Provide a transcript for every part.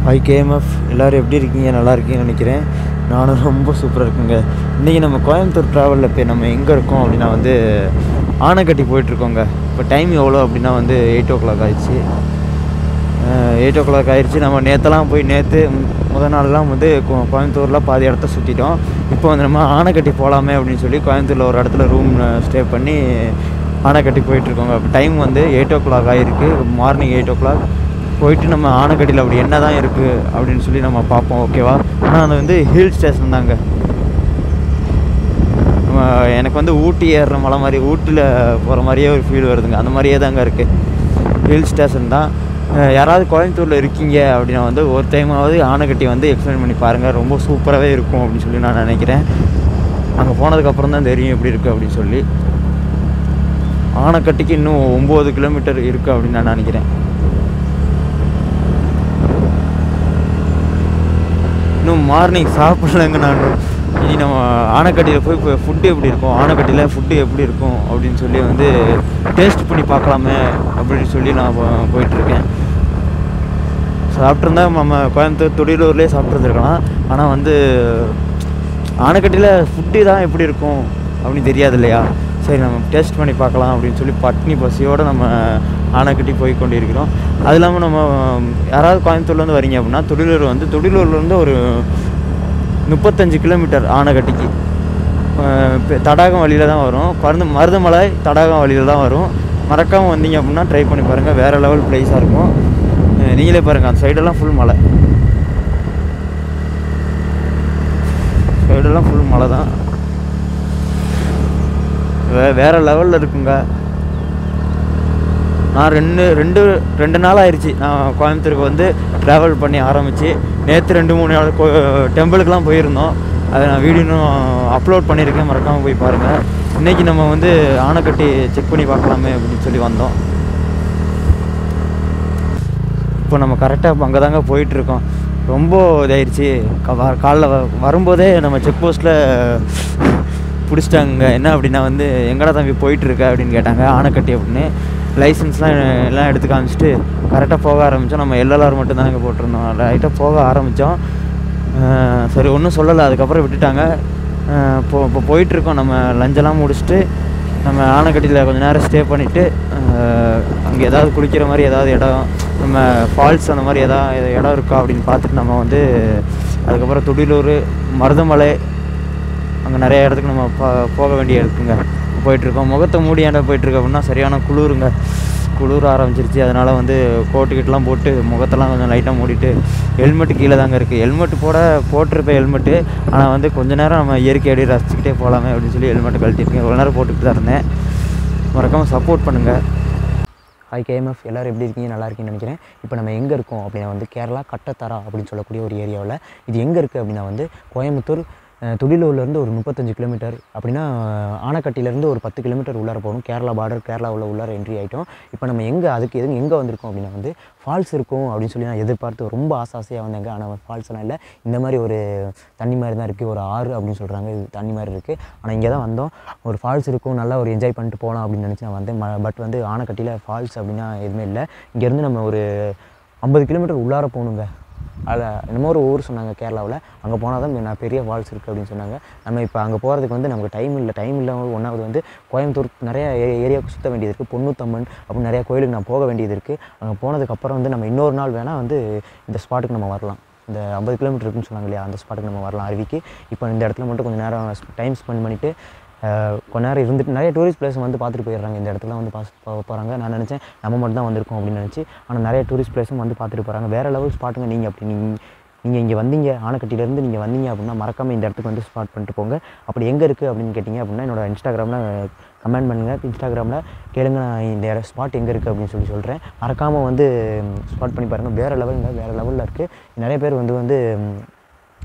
Hi KMF எல்லோரும் எப்படி இருக்கீங்க நல்லா இருக்கீங்கன்னு நினைக்கிறேன் நானும் ரொம்ப சூப்பராக இருக்குங்க இன்றைக்கி நம்ம கோயம்புத்தூர் ட்ராவலில் இப்போ நம்ம எங்கே இருக்கோம் அப்படின்னா வந்து ஆனைக்கட்டி போயிட்டுருக்கோங்க இப்போ டைம் எவ்வளோ அப்படின்னா வந்து எயிட் ஓ கிளாக் ஆயிடுச்சு எயிட் ஓ கிளாக் ஆயிடுச்சு நம்ம நேற்றுலாம் போய் நேற்று முதல் நாள்லாம் வந்து கோ- கோயம்புத்தூரில் பாதி இடத்த சுற்றிட்டோம் இப்போ வந்து நம்ம ஆனைக்கட்டி போகலாமே அப்படின்னு சொல்லி கோயம்புத்தூரில் ஒரு இடத்துல ரூம் ஸ்டே பண்ணி ஆனைக்கட்டி போயிட்டுருக்கோங்க இப்போ டைம் வந்து எயிட் ஓ கிளாக் ஆகிருக்கு மார்னிங் எயிட் ஓ கிளாக் போயிட்டு நம்ம ஆனைக்கட்டியில் அப்படி என்ன தான் இருக்குது அப்படின்னு சொல்லி நம்ம பார்ப்போம் ஓகேவா ஆனால் அது வந்து ஹில் ஸ்டேஷன் தாங்க நம்ம எனக்கு வந்து ஊட்டி ஏறுற மலை மாதிரி ஊட்டியில் போகிற மாதிரியே ஒரு ஃபீல் வருதுங்க அந்த மாதிரியே தாங்க இருக்குது ஹில் ஸ்டேஷன் தான் அஹ் யாராவது கோயம்புத்தூரில் இருக்கீங்க அப்படின்னா வந்து ஒரு டைமாவது ஆனைக்கட்டி வந்து எக்ஸ்பிளைன் பண்ணி பாருங்கள் ரொம்ப சூப்பராகவே இருக்கும் அப்படின்னு சொல்லி நான் நினைக்கிறேன் அங்கே போனதுக்கப்புறம் தான் தெரியும் எப்படி இருக்குது அப்படின்னு சொல்லி ஆனைக்கட்டிக்கு இன்னும் ஒம்பது கிலோமீட்டர் இருக்குது அப்படின்னு நான் நினைக்கிறேன் இன்னும் மார்னிங் சாப்பிடலங்க நான் இனி நம்ம ஆனைக்கட்டியில் போய் இப்போ ஃபுட்டு எப்படி இருக்கும் ஆனைக்கட்டியில் ஃபுட்டு எப்படி இருக்கும் அப்படின்னு சொல்லி வந்து டேஸ்ட் பண்ணி பார்க்கலாமே அப்படின்னு சொல்லி நான் போ- போயிட்டுருக்கேன் சாப்பிட்ருந்தா நம்ம கோயம்புத்தூர் துடியலூர்லேயே சாப்பிட்ருந்துருக்கலாம் ஆனால் வந்து ஆனைக்கட்டியில் ஃபுட்டு தான் எப்படி இருக்கும் அப்படின்னு தெரியாது இல்லையா சரி நம்ம டேஸ்ட் பண்ணி பார்க்கலாம் அப்படின்னு சொல்லி பட்னி பசியோடு நம்ம ஆனைக்கட்டி போய் கொண்டிருக்கிறோம் அது இல்லாமல் நம்ம யாராவது கோயம்புத்தூர்லேருந்து வரீங்க அப்படின்னா துடிலூர் வந்து துடிலூர்லேருந்து ஒரு முப்பத்தஞ்சு கிலோமீட்டர் ஆனைக்கட்டிக்கு அஹ் இப்ப தடாகம் வழியில் தான் வரும் பருந்து மருதமலை தடாகம் வழியில் தான் வரும் மறக்காமல் வந்தீங்க அப்படின்னா ட்ரை பண்ணி பாருங்கள் வேறு லெவல் பிளேஸாக இருக்கும் அஹ் நீங்களே பாருங்கள் அந்த சைடெல்லாம் ஃபுல் மலை சைடெல்லாம் ஃபுல் மலை தான் வே வேறு லெவலில் இருக்குங்க நான் ரெண்டு ரெண்டு ரெண்டு நாள் ஆயிடுச்சு நான் கோயம்புத்தூருக்கு வந்து ட்ராவல் பண்ணி ஆரம்பித்து நேற்று ரெண்டு மூணு நாள் கோ டெம்பிளுக்கெலாம் போயிருந்தோம் அதை நான் வீடியோ இன்னும் அப்லோட் பண்ணியிருக்கேன் மறக்காமல் போய் பாருங்கள் இன்றைக்கி நம்ம வந்து ஆனைக்கட்டி செக் பண்ணி பார்க்கலாமே அப்படின்னு சொல்லி வந்தோம் இப்போ நம்ம கரெக்டாக இப்போ அங்கே தாங்க போயிட்டுருக்கோம் ரொம்ப இதாயிருச்சு க- வ- காலைல வ- வரும்போதே நம்ம செக் போஸ்ட்டில் பிடிச்சிட்டாங்க என்ன அப்படின்னா வந்து எங்கடா தம்பி போயிட்டுருக்க அப்படின்னு கேட்டாங்க ஆனைக்கட்டி அப்படின்னு லைசன்ஸ்லாம் எல்லாம் எடுத்து காமிச்சிட்டு கரெக்டாக போக ஆரம்பித்தோம் நம்ம எல்எல்ஆர் மட்டும் தான் இங்கே போட்டிருந்தோம் ரைட்டாக போக ஆரம்பித்தோம் சரி ஒன்றும் சொல்லலை அதுக்கப்புறம் விட்டுட்டாங்க அஹ் இப்போ இப்போ போயிட்டுருக்கோம் நம்ம லஞ்செல்லாம் முடிச்சுட்டு நம்ம ஆனைக்கட்டியில் கொஞ்ச நேரம் ஸ்டே பண்ணிவிட்டு அங்கே ஏதாவது குளிக்கிற மாதிரி ஏதாவது இடம் நம்ம ஃபால்ஸ் அந்த மாதிரி ஏதாவது இடம் இருக்கா அப்படின்னு பார்த்துட்டு நம்ம வந்து அதுக்கப்புறம் துடிலூர் மருதமலை அங்கே நிறைய இடத்துக்கு நம்ம போ- போக வேண்டிய இருக்குங்க போயிட்டுருக்கோம் முகத்தை மூடி ஏன்டா போயிட்டுருக்கு அப்படின்னா சரியான குளிருங்க குளிர ஆரம்பிச்சிருச்சு அதனால் வந்து கோட்டு கிட்டலாம் போட்டு முகத்தெல்லாம் கொஞ்சம் லைட்டாக மூடிட்டு ஹெல்மெட்டு கீழே தாங்க இருக்குது ஹெல்மெட் போட போட்டிருப்பேன் ஹெல்மெட்டு ஆனால் வந்து கொஞ்ச நேரம் நம்ம இயற்கை அப்படியே ரசிச்சுக்கிட்டே போகலாமே அப்படின்னு சொல்லி ஹெல்மெட்டை கழட்டியிருக்கேன் இவ்வளோ நேரம் போட்டுக்கிட்டு தான் இருந்தேன் மறக்காமல் சப்போர்ட் பண்ணுங்கள் ஹாய் கேஎம்எஃப் எல்லோரும் எப்படி இருக்கீங்க நல்லா இருக்கீங்கன்னு நினைக்கிறேன் இப்போ நம்ம எங்கே இருக்கோம் அப்படின்னா வந்து கேரளா கட்டத்தரா அப்படின்னு சொல்லக்கூடிய ஒரு ஏரியாவில் இது எங்கே இருக்குது அப்படின்னா வந்து கோயம்புத்தூர் அஹ், துடிலூர்லேருந்து ஒரு முப்பத்தஞ்சு கிலோமீட்டர் அப்படின்னா அஹ், ஆனைக்கட்டிலேருந்து ஒரு பத்து கிலோமீட்டர் உள்ளார போகணும் கேரளா பார்டர் கேரளா உள்ள உள்ளார என்ட்ரி ஆகிட்டோம் இப்போ நம்ம எங்கே அதுக்கு எதுவும் எங்கே வந்திருக்கோம் அப்படின்னா வந்து ஃபால்ஸ் இருக்கும் அப்படின்னு சொல்லி நான் எதிர்பார்த்து ரொம்ப ஆசை ஆசையாக வந்தேங்க ஆனால் ஃபால்ஸ் எல்லாம் இல்லை இந்த மாதிரி ஒரு தண்ணி மாதிரி தான் இருக்குது ஒரு ஆறு அப்படின்னு சொல்கிறாங்க இது தண்ணி மாதிரி இருக்குது ஆனால் இங்கே தான் வந்தோம் ஒரு ஃபால்ஸ் இருக்கும் நல்லா ஒரு என்ஜாய் பண்ணிட்டு போகலாம் அப்படின்னு நினச்சி நான் வந்தேன் பட் வந்து ஆனைக்கட்டியில் ஃபால்ஸ் அப்படின்னா எதுவுமே இல்லை இங்கேருந்து நம்ம ஒரு ஐம்பது கிலோமீட்டர் உள்ளார போகணுங்க அதில் என்னமோ ஒரு ஊர் சொன்னாங்க கேரளாவில் அங்கே போனால் தான் நான் பெரிய ஃபால்ஸ் இருக்குது அப்படின்னு சொன்னாங்க நம்ம இப்போ அங்கே போகிறதுக்கு வந்து நமக்கு டைம் இல்லை டைம் இல்லாமல் ஒன்றாவது வந்து கோயம்புத்தூர் நிறைய ஏ- ஏரியாவுக்கு சுற்ற வேண்டியது இருக்குது பொன்னுத்தம்மன் அப்படின்னு நிறைய கோயிலுக்கு நான் போக வேண்டியது இருக்குது அங்கே போனதுக்கப்புறம் வந்து நம்ம இன்னொரு நாள் வேணால் வந்து இந்த ஸ்பாட்டுக்கு நம்ம வரலாம் இந்த ஐம்பது கிலோமீட்டர் இருக்குன்னு சொன்னாங்க இல்லையா அந்த ஸ்பாட்டுக்கு நம்ம வரலாம் அருவிக்கு இப்போ இந்த இடத்துல மட்டும் கொஞ்சம் நேரம் டைம் ஸ்பெண்ட் பண்ணிவிட்டு கொஞ்ச நேரம் இருந்துட்டு நிறைய டூரிஸ்ட் பிளேஸ் வந்து பார்த்துட்டு போயிடுறாங்க இந்த இடத்துல வந்து பாஸ் போகிறாங்க நான் நினச்சேன் நம்ம மட்டும் தான் வந்திருக்கோம் அப்படின்னு நினச்சி ஆனால் நிறைய டூரிஸ்ட் பிளேஸும் வந்து பார்த்துட்டு போகிறாங்க வேறு லெவல் ஸ்பாட்டுங்க நீங்கள் அப்படி நீங்கள் நீங்கள் இங்கே வந்தீங்க ஆனைக்கட்டிலேருந்து நீங்கள் வந்தீங்க அப்படின்னா மறக்காமல் இந்த இடத்துக்கு வந்து ஸ்பாட் பண்ணிட்டு போங்க அப்படி எங்கே இருக்குது அப்படின்னு கேட்டிங்க அப்படின்னா என்னோட இன்ஸ்டாகிராமில் கமெண்ட் பண்ணுங்கள் இன்ஸ்டாகிராமில் கேளுங்க நான் இந்த இடம் ஸ்பாட் எங்கே இருக்குது அப்படின்னு சொல்லி சொல்கிறேன் மறக்காமல் வந்து ஸ்பாட் பண்ணி பாருங்கள் வேறு லெவலுங்க வேறு லெவலில் இருக்குது நிறைய பேர் வந்து வந்து ம்,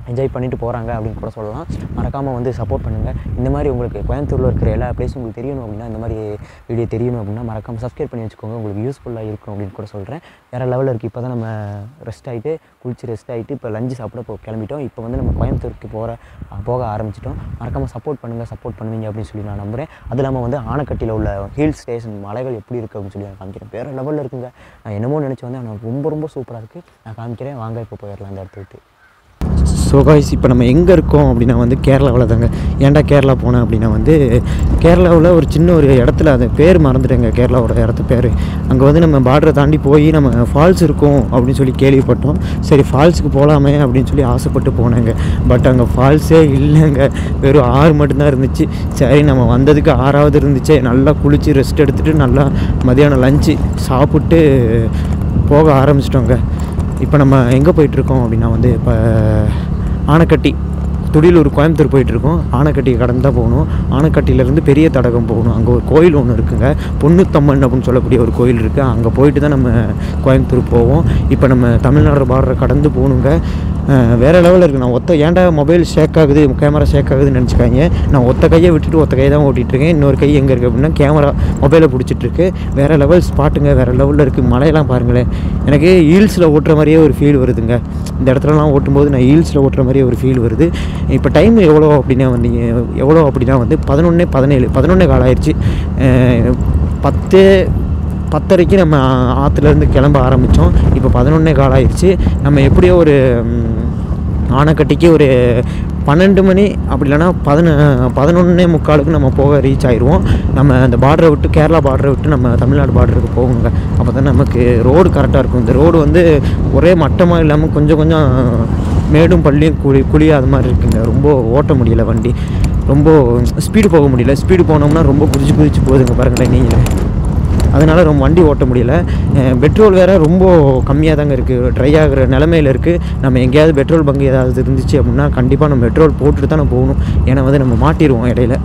என்ஜாய் பண்ணிட்டு போகிறாங்க அப்படின்னு கூட சொல்லலாம் மறக்காமல் வந்து சப்போர்ட் பண்ணுங்கள் இந்த மாதிரி உங்களுக்கு கோயம்புத்தூரில் இருக்கிற எல்லா பிளேஸும் உங்களுக்கு தெரியணும் அப்படின்னா இந்த மாதிரி வீடியோ தெரியணும் அப்படின்னா மறக்காமல் சப்ஸ்கிரைப் பண்ணி வச்சுக்கோங்க உங்களுக்கு யூஸ்ஃபுல்லாக இருக்கும் அப்படின்னு கூட சொல்கிறேன் வேறு லெவலில் இருக்குது இப்போ தான் நம்ம ரெஸ்ட் ஆகிட்டு குளிச்சு ரெஸ்ட் ஆகிட்டு இப்போ லஞ்சு சாப்பிட இப்போ கிளம்பிட்டோம் இப்போ வந்து நம்ம கோயம்புத்தூருக்கு போகிற போக ஆரம்பிச்சிட்டோம் மறக்காமல் சப்போர்ட் பண்ணுங்கள் சப்போர்ட் பண்ணுவீங்க அப்படின்னு சொல்லி நான் நம்புகிறேன் அது இல்லாமல் வந்து ஆனக்கட்டியில் உள்ள ஹில் ஸ்டேஷன் மலைகள் எப்படி இருக்குது அப்படின்னு சொல்லி நான் காமிக்கிறேன் வேறு லெவலில் இருக்குங்க நான் என்னமோ நினச்சி வந்து ஆனால் ரொம்ப ரொம்ப சூப்பராக இருக்குது நான் காமிக்கிறேன் வாங்க இப்போ போயிடலாம் அந்த இடத்த விட்டு ஸோ காய்ஸ் இப்போ நம்ம எங்கே இருக்கோம் அப்படின்னா வந்து கேரளாவில் தாங்க ஏன்டா கேரளா போனேன் அப்படின்னா வந்து கேரளாவில் ஒரு சின்ன ஒரு இடத்துல அது பேர் மறந்துட்டேங்க கேரளாவோட இடத்து பேர் அங்கே வந்து நம்ம பார்டரை தாண்டி போய் நம்ம ஃபால்ஸ் இருக்கும் அப்படின்னு சொல்லி கேள்விப்பட்டோம் சரி ஃபால்ஸுக்கு போகலாமே அப்படின்னு சொல்லி ஆசைப்பட்டு போனேங்க பட் அங்கே ஃபால்ஸே இல்லைங்க வெறும் ஆறு மட்டும்தான் இருந்துச்சு சரி நம்ம வந்ததுக்கு ஆறாவது இருந்துச்சு நல்லா குளித்து ரெஸ்ட் எடுத்துகிட்டு நல்லா மதியானம் லஞ்சு சாப்பிட்டு போக ஆரம்பிச்சிட்டோங்க இப்போ நம்ம எங்கே போயிட்டுருக்கோம் அப்படின்னா வந்து இப்போ ஆனைக்கட்டி துடியலூர் கோயம்புத்தூர் போயிட்டுருக்கோம் ஆனைக்கட்டி கடந்து தான் போகணும் ஆனைக்கட்டியிலேருந்து பெரிய தடகம் போகணும் அங்கே ஒரு கோயில் ஒன்று இருக்குங்க பொன்னுத்தம்மன் அப்படின்னு சொல்லக்கூடிய ஒரு கோயில் இருக்குது அங்கே போயிட்டு தான் நம்ம கோயம்புத்தூர் போவோம் இப்போ நம்ம தமிழ்நாடு பார்டரை கடந்து போகணுங்க அஹ் வேற லெவலில் இருக்குது நான் ஒத்த ஏன்டா மொபைல் ஷேக் ஆகுது கேமரா ஷேக் ஆகுதுன்னு நினச்சிக்காங்க நான் ஒத்த கையை விட்டுட்டு ஒத்த கையை தான் ஓட்டிகிட்டு இருக்கேன் இன்னொரு கை எங்கே இருக்குது அப்படின்னா கேமரா மொபைலை பிடிச்சிட்டு இருக்கு வேறு லெவல் ஸ்பாட்டுங்க வேறு லெவலில் இருக்குது மலையெல்லாம் பாருங்களேன் எனக்கு ஹீல்ஸில் ஓட்டுற மாதிரியே ஒரு ஃபீல் வருதுங்க இந்த இடத்துலலாம் ஓட்டும்போது நான் ஹீல்ஸில் ஓட்டுற மாதிரியே ஒரு ஃபீல் வருது இப்போ டைம் எவ்வளோ அப்படின்னா வந்தீங்க எவ்வளோ அப்படின்னா வந்து பதினொன்று பதினேழு பதினொன்னே கால் ஆயிடுச்சு அஹ் பத்து பத்தரைக்கு நம்ம ஆற்றுலேருந்து கிளம்ப ஆரம்பித்தோம் இப்போ பதினொன்னே கால் ஆயிடுச்சு நம்ம எப்படியோ ஒரு ம், ஆனைக்கட்டிக்கு ஒரு பன்னெண்டு மணி அப்படி இல்லைன்னா பதின பதினொன்னே முக்காலுக்கு நம்ம போக ரீச் ஆயிடுவோம் நம்ம அந்த பார்டரை விட்டு கேரளா பார்டரை விட்டு நம்ம தமிழ்நாடு பார்டருக்கு போகணுங்க அப்போ தான் நமக்கு ரோடு கரெக்டாக இருக்கும் இந்த ரோடு வந்து ஒரே மட்டமாக இல்லாமல் கொஞ்சம் கொஞ்சம் மேடும் பள்ளியும் குழி குழி அது மாதிரி இருக்குங்க ரொம்ப ஓட்ட முடியல வண்டி ரொம்ப ஸ்பீடு போக முடியல ஸ்பீடு போனோம்னா ரொம்ப குதிச்சு குதிச்சு போகுதுங்க பாருங்களேன் நீங்கள் அதனால ரொம்ப வண்டி ஓட்ட முடியல அஹ் பெட்ரோல் வேறு ரொம்ப கம்மியாக தாங்க இருக்குது ட்ரை ஆகிற நிலமையில இருக்குது நம்ம எங்கேயாவது பெட்ரோல் பங்கு ஏதாவது இருந்துச்சு அப்படின்னா கண்டிப்பாக நம்ம பெட்ரோல் போட்டுட்டு தான் நம்ம போகணும் ஏன்னா வந்து நம்ம மாட்டிடுவோம் இடையில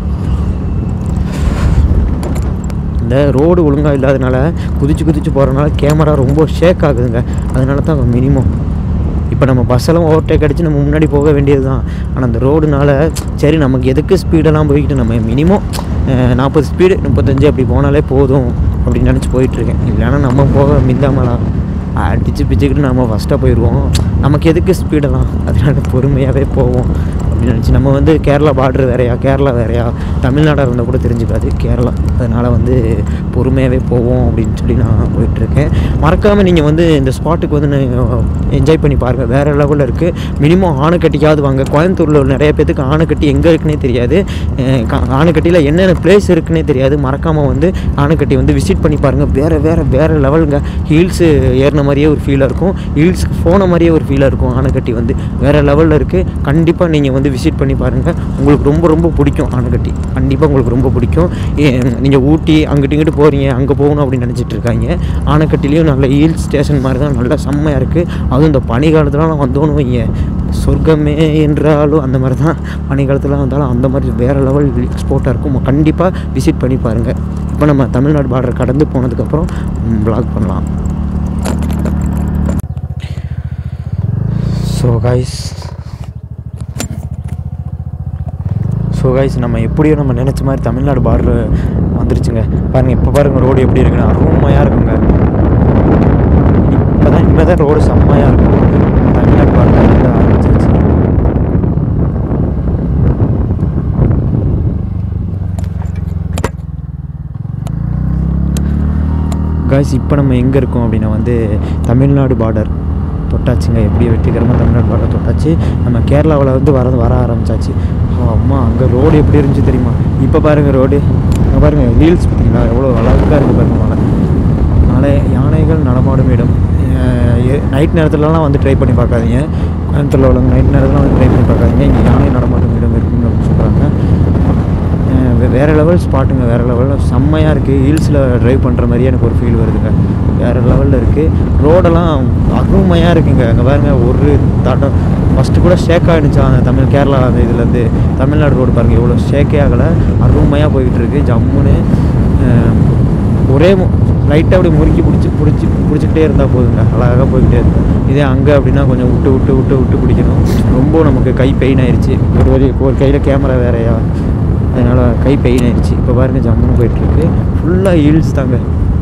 இந்த ரோடு ஒழுங்காக இல்லாதனால குதிச்சு குதிச்சு போகிறனால கேமரா ரொம்ப ஷேக் ஆகுதுங்க அதனால தான் மினிமம் இப்போ நம்ம பஸ்ஸெல்லாம் ஓவர்டேக் அடித்து நம்ம முன்னாடி போக வேண்டியது தான் ஆனால் அந்த ரோடுனால சரி நமக்கு எதுக்கு ஸ்பீடெல்லாம் போய்கிட்டு நம்ம மினிமம் நாற்பது ஸ்பீடு முப்பத்தஞ்சு அப்படி போனாலே போதும் அப்படின்னு நினச்சி போயிட்டுருக்கேன் இல்லைன்னா நம்ம போக மிந்தாமலாம் அடிச்சு பிச்சுக்கிட்டு நம்ம ஃபஸ்ட்டாக போயிடுவோம் நமக்கு எதுக்கு ஸ்பீடெல்லாம் அதனால பொறுமையாகவே போவோம் அப்படின்னு நினச்சி நம்ம வந்து கேரளா பார்டர் வேறையா கேரளா வேறையா தமிழ்நாடாக இருந்தால் கூட தெரிஞ்சுக்காது கேரளா அதனால் வந்து பொறுமையாகவே போவோம் அப்படின்னு சொல்லி நான் போயிட்டுருக்கேன் மறக்காமல் நீங்கள் வந்து இந்த ஸ்பாட்டுக்கு வந்து என்ஜாய் பண்ணி பாருங்கள் வேறு லெவலில் இருக்குது மினிமம் ஆனைக்கட்டிக்காவது வாங்க கோயம்புத்தூரில் உள்ள நிறைய பேத்துக்கு ஆனைக்கட்டி எங்கே இருக்குன்னே தெரியாது அஹ் கா- ஆனைக்கட்டியில் என்னென்ன பிளேஸ் இருக்குன்னே தெரியாது மறக்காமல் வந்து ஆனைக்கட்டி வந்து விசிட் பண்ணி பாருங்கள் வேறு வேறு வேறு லெவலுங்க ஹீல்ஸு ஏறின மாதிரியே ஒரு ஃபீலாக இருக்கும் ஹீல்ஸ்க்கு போன மாதிரியே ஒரு ஃபீலாக இருக்கும் ஆனைக்கட்டி வந்து வேறு லெவலில் இருக்குது கண்டிப்பாக நீங்கள் வந்து விசிட் பண்ணி பாருங்கள் உங்களுக்கு ரொம்ப ரொம்ப பிடிக்கும் ஆனைக்கட்டி கண்டிப்பாக உங்களுக்கு ரொம்ப பிடிக்கும் நீங்கள் ஊட்டி அங்கிட்டு இங்கிட்டு போகிறீங்க அங்கே போகணும் அப்படின்னு நினச்சிட்டு இருக்காங்க ஆனைக்கட்டிலையும் நல்ல ஹில் ஸ்டேஷன் மாதிரி தான் நல்லா செம்மையாக இருக்குது அதுவும் இந்த பனி காலத்துலலாம் வந்தோன்னு வைங்க சொர்க்கமே என்றாலும் அந்த மாதிரி தான் பனி காலத்தில் வந்தாலும் அந்த மாதிரி வேறு லெவல் எக்ஸ்போர்ட்டாக இருக்கும் கண்டிப்பாக விசிட் பண்ணி பாருங்கள் இப்போ நம்ம தமிழ்நாடு பார்டர் கடந்து போனதுக்கப்புறம் ப்ளாக் பண்ணலாம் ஸோ கைஸ் ஸோ கைஸ் நம்ம எப்படியோ நம்ம நினச்ச மாதிரி தமிழ்நாடு பார்டர் வந்துருச்சுங்க பாருங்கள் இப்போ பாருங்கள் ரோடு எப்படி இருக்குன்னு அருமையாக இருக்குங்க இப்போ தான் இனிமேல் தான் ரோடு செம்மையாக இருக்கும் தமிழ்நாடு பார்டர் வந்து ஆரம்பிச்சிருச்சு காய்ஸ் இப்போ நம்ம எங்கே இருக்கோம் அப்படின்னா வந்து தமிழ்நாடு பார்டர் தொட்டாச்சுங்க எப்படி வெற்றிகரமாக தமிழ்நாடு பார்டர் தொட்டாச்சு நம்ம கேரளாவில் வந்து வர வர ஆரம்பிச்சாச்சு ஓ அம்மா அங்கே ரோடு எப்படி இருந்துச்சு தெரியுமா இப்போ பாருங்கள் ரோடு அங்கே பாருங்கள் ரீல்ஸ் பார்த்தீங்களா எவ்வளோ அழகாக இருக்குது பாருங்க மலை நாளை யானைகள் நடமாடும் இடம் நைட் நேரத்துலலாம் வந்து ட்ரை பண்ணி பார்க்காதீங்க கோயம்புத்தூரில் உள்ளவங்க நைட் நேரத்தில் வந்து ட்ரை பண்ணி பார்க்காதீங்க இங்கே யானை நடமாடும் இடம் இருக்குன்னு அப்படின்னு சொல்கிறாங்க அஹ் வே- வேற லெவல் ஸ்பாட்டுங்க வேற லெவலில் செம்மையாக இருக்குது ஹில்ஸில் ட்ரைவ் பண்ணுற மாதிரியே எனக்கு ஒரு ஃபீல் வருதுங்க வேறு லெவலில் இருக்குது ரோடெல்லாம் அருமையாக இருக்குங்க அங்கே பாருங்க ஒரு தடம் ஃபஸ்ட்டு கூட ஷேக் ஆகிடுச்சா அந்த தமிழ் கேரளா அந்த இதுலேருந்து தமிழ்நாடு ரோடு பாருங்கள் எவ்வளோ ஷேக்கே ஆகலை அருமையாக போய்கிட்டு இருக்கு ஜம்முன்னு அஹ் ஒரே லைட்டாக அப்படி முறுக்கி பிடிச்சி பிடிச்சி பிடிச்சிக்கிட்டே இருந்தால் போதுங்க அழகாக போய்கிட்டே இருக்கும் இதே அங்கே அப்படின்னா கொஞ்சம் விட்டு விட்டு விட்டு விட்டு பிடிக்கணும் ரொம்ப நமக்கு கை பெயின் ஆயிடுச்சு ஒரு வழி ஒரு கையில் கேமரா வேறையா அதனால் கை பெயின் ஆயிடுச்சு இப்போ பாருங்கள் ஜம்முன்னு போயிட்டுருக்கு ஃபுல்லாக ஹீல்ஸ் தாங்க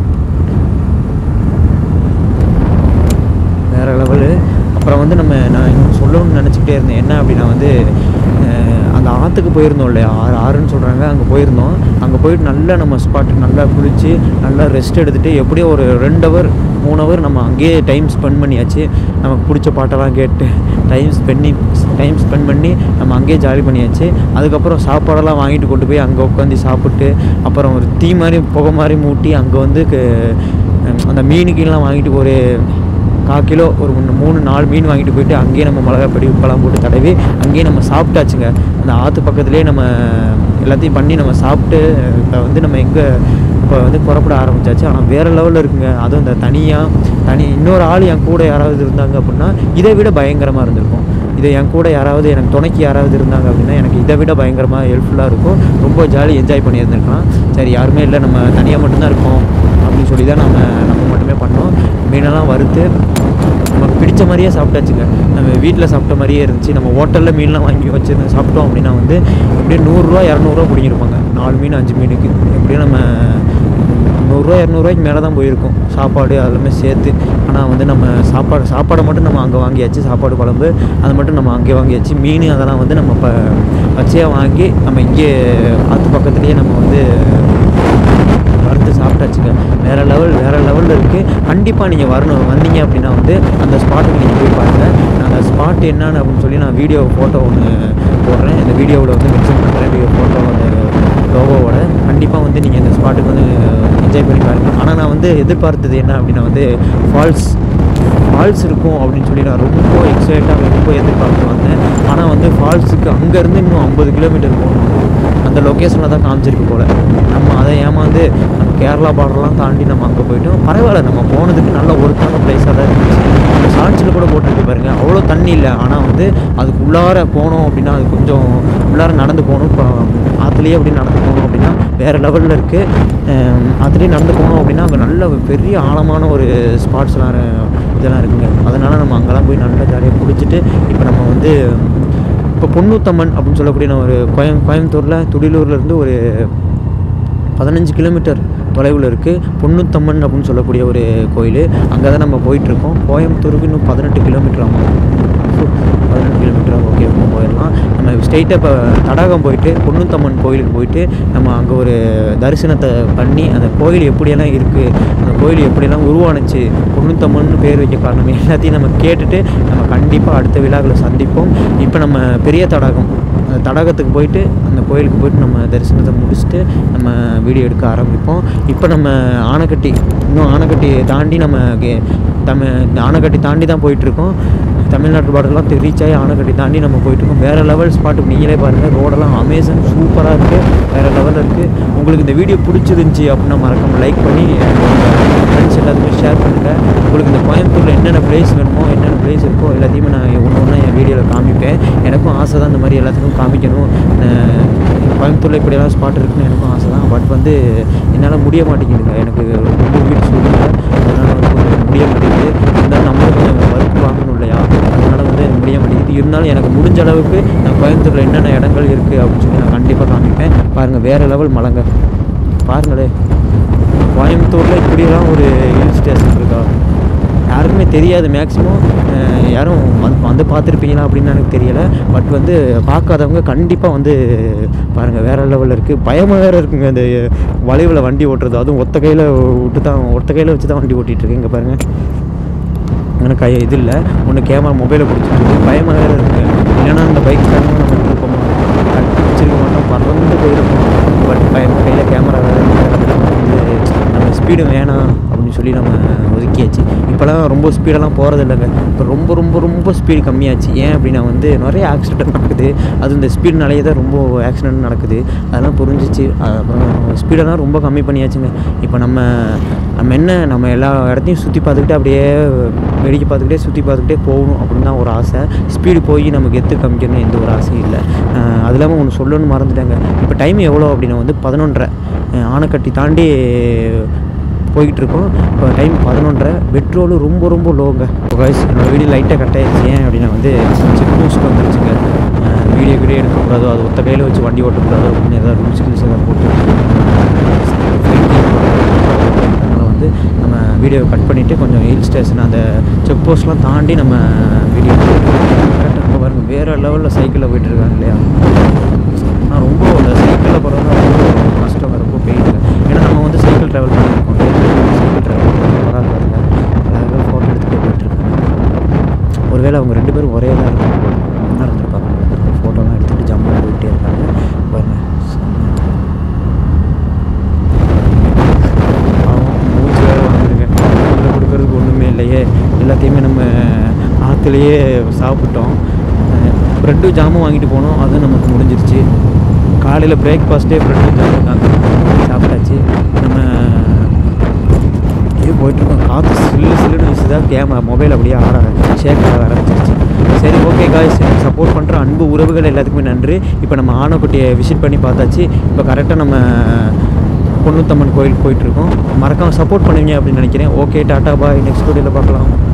வேறு லெவலு அப்புறம் வந்து நம்ம நான் இன்னும் சொல்லணும்னு நினச்சிக்கிட்டே இருந்தேன் என்ன அப்படின்னா வந்து அஹ், அந்த ஆற்றுக்கு போயிருந்தோம் இல்லையா ஆறு ஆறுன்னு சொல்கிறாங்க அங்கே போயிருந்தோம் அங்கே போயிட்டு நல்லா நம்ம ஸ்பாட் நல்லா குளித்து நல்லா ரெஸ்ட் எடுத்துகிட்டு எப்படியோ ஒரு ரெண்டு ஹவர் மூணு ஹவர் நம்ம அங்கேயே டைம் ஸ்பெண்ட் பண்ணியாச்சு நமக்கு பிடிச்ச பாட்டெல்லாம் கேட்டு டைம் ஸ்பெண்ணி டைம் ஸ்பெண்ட் பண்ணி நம்ம அங்கேயே ஜாலி பண்ணியாச்சு அதுக்கப்புறம் சாப்பாடெல்லாம் வாங்கிட்டு கொண்டு போய் அங்கே உட்காந்து சாப்பிட்டு அப்புறம் ஒரு தீ மாதிரி புகை மாதிரி மூட்டி அங்கே வந்து க- அந்த மீனுக்கெல்லாம் வாங்கிட்டு ஒரு கால் கிலோ ஒரு மூணு மூணு நாலு மீன் வாங்கிட்டு போயிட்டு அங்கேயே நம்ம மிளகா பொடி உப்பெல்லாம் போட்டு தடவி அங்கேயே நம்ம சாப்பிட்டாச்சுங்க அந்த ஆற்று பக்கத்துலேயே நம்ம எல்லாத்தையும் பண்ணி நம்ம சாப்பிட்டு இப்போ வந்து நம்ம எங்கே இப்போ வந்து புறப்பட ஆரம்பிச்சாச்சு ஆனால் வேறு லெவலில் இருக்குங்க அதுவும் இந்த தனியாக தனி இன்னொரு ஆள் என் கூட யாராவது இருந்தாங்க அப்படின்னா இதை விட பயங்கரமாக இருந்திருக்கும் இது என் கூட யாராவது எனக்கு துணைக்கு யாராவது இருந்தாங்க அப்படின்னா எனக்கு இதை விட பயங்கரமாக ஹெல்ப்ஃபுல்லாக இருக்கும் ரொம்ப ஜாலி என்ஜாய் பண்ணியிருந்திருக்கலாம் சரி யாருமே இல்லை நம்ம தனியாக மட்டும்தான் இருக்கோம் அப்படின்னு சொல்லி தான் நம்ம நம்ம மட்டுமே பண்ணோம் மீனெல்லாம் வறுத்து நமக்கு பிடிச்ச மாதிரியே சாப்பிட்டாச்சுங்க நம்ம வீட்டில் சாப்பிட்ட மாதிரியே இருந்துச்சு நம்ம ஹோட்டலில் மீன்லாம் வாங்கி வச்சு சாப்பிட்டோம் அப்படின்னா வந்து எப்படியும் நூறுரூவா இரநூறுவா பிடிங்கிருப்பாங்க நாலு மீன் அஞ்சு மீனுக்கு எப்படியும் நம்ம நூறுரூவா இரநூறுவாய்க்கு மேலே தான் போயிருக்கும் சாப்பாடு அதெல்லாமே சேர்த்து ஆனால் வந்து நம்ம சாப்பாடு சாப்பாடை மட்டும் நம்ம அங்கே வாங்கியாச்சு சாப்பாடு குழம்பு அதை மட்டும் நம்ம அங்கே வாங்கியாச்சு மீன் அதெல்லாம் வந்து நம்ம இப்போ பச்சையாக வாங்கி நம்ம இங்கே ஆற்று பக்கத்துலேயே நம்ம வந்து வறுத்து சாப்பிட்டாச்சுங்க வேறு லெவல் வேறு லெவலில் இருக்குது கண்டிப்பாக நீங்கள் வரணும் வந்தீங்க அப்படின்னா வந்து அந்த ஸ்பாட்டுக்கு நீங்கள் போய் பாருங்கள் நான் அந்த ஸ்பாட் என்னன்னு அப்படின்னு சொல்லி நான் வீடியோ ஃபோட்டோ ஒன்று போடுறேன் இந்த வீடியோவில் வந்து மென்ஷன் பண்ணுறேன் வீடியோ ஃபோட்டோ அந்த லோகோவோட கண்டிப்பாக வந்து நீங்கள் இந்த ஸ்பாட்டுக்கு வந்து என்ஜாய் பண்ணி பாருங்கள் ஆனால் நான் வந்து எதிர்பார்த்தது என்ன அப்படின்னா வந்து ஃபால்ஸ் ஃபால்ஸ் இருக்கும் அப்படின்னு சொல்லி நான் ரொம்ப எக்ஸைட்டாக ரொம்ப எதிர்பார்த்து வந்தேன் ஆனால் வந்து ஃபால்ஸுக்கு அங்கேருந்து இன்னும் ஐம்பது கிலோமீட்டர் போகணும் அந்த லொக்கேஷனில் தான் காமிச்சிருக்கு போல் நம்ம அதை ஏமாந்து நம்ம கேரளா பார்டர்லாம் தாண்டி நம்ம அங்கே போயிட்டோம் பரவாயில்ல நம்ம போனதுக்கு நல்ல ஒருத்தான பிளேஸாக தான் இருந்துச்சு அந்த ஷார்ட்ஸில் கூட போட்டிருக்கு பாருங்க அவ்வளோ தண்ணி இல்லை ஆனால் வந்து அதுக்கு உள்ளார போனோம் அப்படின்னா அது கொஞ்சம் உள்ளார நடந்து போகணும் இப்போ ஆற்றுலேயே அப்படி நடந்து போகணும் அப்படின்னா வேறு லெவலில் இருக்குது ஆற்றுலேயே நடந்து போனோம் அப்படின்னா அங்கே நல்ல பெரிய ஆழமான ஒரு ஸ்பாட்ஸ்லாம் இரு- இதெல்லாம் இருக்குங்க அதனால் நம்ம அங்கெல்லாம் போய் நல்லா ஜாலியாக குளிச்சுட்டு இப்போ நம்ம வந்து இப்போ பொன்னூத்தம்மன் அப்படின்னு சொல்லக்கூடிய நான் ஒரு கோயம் கோயம்புத்தூரில் துடிலூர்லேருந்து ஒரு பதினஞ்சு கிலோமீட்டர் தொலைவில் இருக்குது பொன்னுத்தம்மன் அப்படின்னு சொல்லக்கூடிய ஒரு கோயில் அங்கே தான் நம்ம போயிட்டுருக்கோம் கோயம்புத்தூருக்கு இன்னும் பதினெட்டு கிலோமீட்டர் ஆகும் பதினெட்டு கிலோமீட்டர் ஓகே போயிடலாம் நம்ம ஸ்ட்ரெயிட்டாக இப்போ தடாகம் போயிட்டு பொன்னுத்தம்மன் கோயிலுக்கு போயிட்டு நம்ம அங்கே ஒரு தரிசனத்தை பண்ணி அந்த கோயில் எப்படியெல்லாம் இருக்குது அந்த கோயில் எப்படியெல்லாம் உருவானுச்சு பொன்னுத்தம்மன் பேர் வைக்க காரணம் எல்லாத்தையும் நம்ம கேட்டுட்டு நம்ம கண்டிப்பாக அடுத்த விழாக்களை சந்திப்போம் இப்போ நம்ம பெரிய தடாகம் அந்த தடாகத்துக்கு போயிட்டு அந்த கோயிலுக்கு போயிட்டு நம்ம தரிசனத்தை முடிச்சுட்டு நம்ம வீடியோ எடுக்க ஆரம்பிப்போம் இப்போ நம்ம ஆனைக்கட்டி இன்னும் ஆனைக்கட்டி தாண்டி நம்ம கே- தமிழ் ஆனைக்கட்டி தாண்டி தான் போயிட்டுருக்கோம் தமிழ்நாட்டு பார்டர்லாம் ரீச் ஆகி ஆனைக்கட்டி தாண்டி நம்ம போயிட்டுருக்கோம் வேறு லெவல் ஸ்பாட்டுக்கு நீங்களே பாருங்கள் ரோடெல்லாம் அமேசன் சூப்பராக இருக்குது வேறு லெவலில் இருக்குது உங்களுக்கு இந்த வீடியோ பிடிச்சிருந்துச்சி அப்படின்னா மறக்காம லைக் பண்ணி ஃப்ரெண்ட்ஸ் எல்லாத்துக்குமே ஷேர் பண்ணுங்கள் உங்களுக்கு இந்த கோயம்புத்தூரில் என்னென்ன பிளேஸ் வேணுமோ என்னென்ன பிளேஸ் இருக்கோ எல்லாத்தையுமே நான் ஒன்று ஒன்றா என் வீடியோவில் காமிப்பேன் எனக்கும் ஆசை தான் இந்த மாதிரி எல்லாத்துக்கும் காமிக்கணும் அஹ் கோயம்புத்தூரில் இப்படியெல்லாம் ஸ்பாட் இருக்குன்னு எனக்கும் ஆசை தான் பட் வந்து என்னால் முடிய மாட்டேங்குதுங்க எனக்கு ரொம்ப வீடு சொல்லுங்க அதனால் வந்து கொஞ்சம் முடிய மாட்டேங்குது இருந்தாலும் நம்மளும் கொஞ்சம் ஒர்க் வாங்கணும் இல்லையா அதனால் வந்து எனக்கு முடிய மாட்டேங்குது இருந்தாலும் எனக்கு முடிஞ்ச அளவுக்கு நான் கோயம்புத்தூரில் என்னென்ன இடங்கள் இருக்குது அப்படின்னு சொல்லி நான் கண்டிப்பாக காமிப்பேன் பாருங்கள் வேறு லெவல் மலைங்க பாருங்களேன் கோயம்புத்தூரில் இப்படியெல்லாம் ஒரு ஹில் ஸ்டேஷன் இருக்கா யாருக்குமே தெரியாது மேக்ஸிமம் யாரும் வந்து வந்து பார்த்துருப்பீங்களா அப்படின்னு எனக்கு தெரியலை பட் வந்து பார்க்காதவங்க கண்டிப்பாக வந்து பாருங்கள் வேறு லெவலில் இருக்குது பயமாக வேறு இருக்குங்க இந்த வளைவில் வண்டி ஓட்டுறது அதுவும் ஒத்த கையில் விட்டு தான் ஒத்த கையில் வச்சு தான் வண்டி ஓட்டிகிட்டு இருக்கேன் இங்கே பாருங்கள் எனக்கு கை இது இல்லை ஒன்று கேமரா மொபைலை பிடிச்சிட்டு பயமாக வேறு இருக்குங்க இல்லைன்னா அந்த பைக் காரணமாக நம்ம இருப்போமா வச்சிருக்க மாட்டோம் பறந்து போயிருப்போம் பட் பயம் கையில் கேமரா வேறு வந்து நம்ம ஸ்பீடு வேணாம் அப்படின்னு சொல்லி நம்ம ஒதுக்கியாச்சு இப்போலாம் ரொம்ப ஸ்பீடெல்லாம் போகிறது இல்லைங்க இப்போ ரொம்ப ரொம்ப ரொம்ப ஸ்பீடு கம்மியாச்சு ஏன் அப்படின்னா வந்து நிறைய ஆக்சிடென்ட் நடக்குது அது இந்த ஸ்பீடுனாலேயே தான் ரொம்ப ஆக்சிடென்ட் நடக்குது அதெல்லாம் புரிஞ்சிச்சு அப்புறம் ஸ்பீடெல்லாம் ரொம்ப கம்மி பண்ணியாச்சுங்க இப்போ நம்ம நம்ம என்ன நம்ம எல்லா இடத்தையும் சுற்றி பார்த்துக்கிட்டு அப்படியே வேடிக்கை பார்த்துக்கிட்டே சுற்றி பார்த்துக்கிட்டே போகணும் அப்படின்னு தான் ஒரு ஆசை ஸ்பீடு போய் நமக்கு எத்து காமிக்கணும்னு எந்த ஒரு ஆசையும் இல்லை அஹ் அது இல்லாமல் ஒன்று சொல்லணும்னு மறந்துட்டாங்க இப்போ டைம் எவ்வளோ அப்படின்னா வந்து பதினொன்றரை ஆனைக்கட்டி தாண்டி போய்கிட்டு இருக்கோம் இப்போ டைம் பதினொன்றரை பெட்ரோலு ரொம்ப ரொம்ப லோங்க கைஸ் என்னோடய வீடியோ லைட்டாக கட் ஆயிடுச்சு ஏன் அப்படின்னா வந்து செக் போஸ்ட் வந்துருச்சுங்க வீடியோ வீடியோ எடுக்கக்கூடாதோ அது ஒத்த கையில் வச்சு வண்டி ஓட்டக்கூடாதோ அப்படின்னு ஏதாவது ரூல்ஸ் கில்ஸ் ஏதாவது போட்டு அதனால் வந்து நம்ம வீடியோ கட் பண்ணிவிட்டு கொஞ்சம் ஹில் ஸ்டேஷன் அந்த செக் போஸ்ட்லாம் தாண்டி நம்ம வீடியோ கரெக்டாக அங்கே பாருங்க வேறு லெவலில் சைக்கிளில் போயிட்டு இருக்காங்க இல்லையா ஆனால் ரொம்ப அந்த சைக்கிளில் போகிறது ரொம்ப கஷ்டம் ரொம்ப பெயின் ஏன்னா நம்ம வந்து சைக்கிள் ட்ராவல் பண்ணியிருக்கோம் சைக்கிள் ட்ராவல் வராது பாருங்க அழகாக ஃபோட்டோ எடுத்துகிட்டு போயிட்டுருக்காங்க ஒருவேளை அவங்க ரெண்டு பேரும் ஒரே தான் இருக்காங்க போல. ஒன்றா இருந்திருப்பாங்க ஃபோட்டோலாம் எடுத்துகிட்டு ஜம்முன்னு போயிட்டே இருக்காங்க பாருங்க செம்ம. பாவம், மூச்சு வேறு வாங்குதுங்க உள்ள கொடுக்கறதுக்கு ஒன்றுமே இல்லையே எல்லாத்தையுமே நம்ம ஆற்றுலையே சாப்பிட்டோம் ப்ரெட்டு ஜாமும் வாங்கிட்டு போனோம் அதுவும் நமக்கு முடிஞ்சிருச்சு காலையில் பிரேக்ஃபாஸ்ட்டே ப்ரெட்டு ஜாமும் தாங்க சாப்பிட்டாச்சு நம்ம அப்படியே போயிட்டுருக்கோம் காற்று சில்லு சில்லுன்னு வீசுதா கேமரா மொபைல் அப்படியே ஆட ஷேக் ஆக ஆரம்பிச்சிருச்சு சரி ஓகே காய்ஸ் எனக்கு சப்போர்ட் பண்ணுற அன்பு உறவுகள் எல்லாத்துக்குமே நன்றி இப்போ நம்ம ஆனக்குட்டியை விசிட் பண்ணி பார்த்தாச்சு இப்போ கரெக்டாக நம்ம பொண்ணுத்தம்மன் கோயிலுக்கு போயிட்டுருக்கோம் மறக்காம சப்போர்ட் பண்ணுவீங்க அப்படின்னு நினைக்கிறேன் ஓகே டாட்டா பாய் நெக்ஸ்ட் வீடியோவில் பார்க்கலாம்